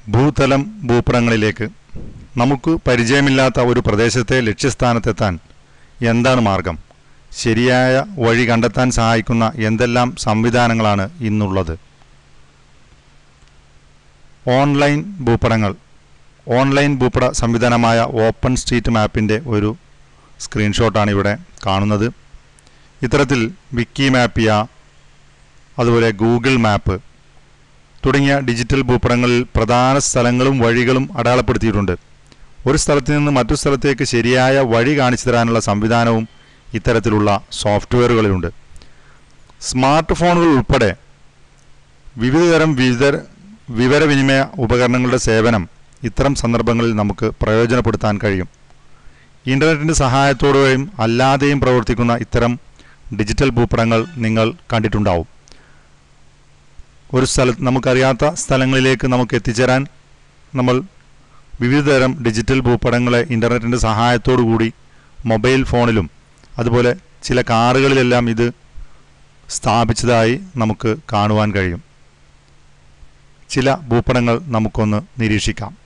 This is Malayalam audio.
ഭൂതലം ഭൂപടങ്ങളിലേക്ക് നമുക്ക് പരിചയമില്ലാത്ത ഒരു പ്രദേശത്തെ ലക്ഷ്യസ്ഥാനത്തെത്താൻ എന്താണ് മാർഗം ശരിയായ വഴി കണ്ടെത്താൻ സഹായിക്കുന്ന എന്തെല്ലാം സംവിധാനങ്ങളാണ് ഇന്നുള്ളത് ഓൺലൈൻ ഭൂപടങ്ങൾ ഓൺലൈൻ ഭൂപട സംവിധാനമായ ഓപ്പൺ സ്ട്രീറ്റ് മാപ്പിൻ്റെ ഒരു സ്ക്രീൻഷോട്ടാണ് ഇവിടെ കാണുന്നത് ഇത്തരത്തിൽ വിക്കി മാപ്പിയ അതുപോലെ ഗൂഗിൾ മാപ്പ് തുടങ്ങിയ ഡിജിറ്റൽ ഭൂപടങ്ങളിൽ പ്രധാന സ്ഥലങ്ങളും വഴികളും അടയാളപ്പെടുത്തിയിട്ടുണ്ട് ഒരു സ്ഥലത്ത് നിന്ന് മറ്റു സ്ഥലത്തേക്ക് ശരിയായ വഴി കാണിച്ചു തരാനുള്ള സംവിധാനവും ഇത്തരത്തിലുള്ള സോഫ്റ്റ്വെയറുകളിലുണ്ട് സ്മാർട്ട് ഫോണുകൾ ഉൾപ്പെടെ വിവിധതരം വിവിധ വിവരവിനിമയ ഉപകരണങ്ങളുടെ സേവനം ഇത്തരം സന്ദർഭങ്ങളിൽ നമുക്ക് പ്രയോജനപ്പെടുത്താൻ കഴിയും ഇൻ്റർനെറ്റിൻ്റെ സഹായത്തോടെയും അല്ലാതെയും പ്രവർത്തിക്കുന്ന ഇത്തരം ഡിജിറ്റൽ ഭൂപടങ്ങൾ നിങ്ങൾ കണ്ടിട്ടുണ്ടാവും ഒരു സ്ഥലത്ത് നമുക്കറിയാത്ത സ്ഥലങ്ങളിലേക്ക് നമുക്ക് എത്തിച്ചേരാൻ നമ്മൾ വിവിധതരം ഡിജിറ്റൽ ഭൂപടങ്ങളെ ഇൻ്റർനെറ്റിൻ്റെ സഹായത്തോടു കൂടി മൊബൈൽ ഫോണിലും അതുപോലെ ചില കാറുകളിലെല്ലാം ഇത് സ്ഥാപിച്ചതായി നമുക്ക് കാണുവാൻ കഴിയും ചില ഭൂപടങ്ങൾ നമുക്കൊന്ന് നിരീക്ഷിക്കാം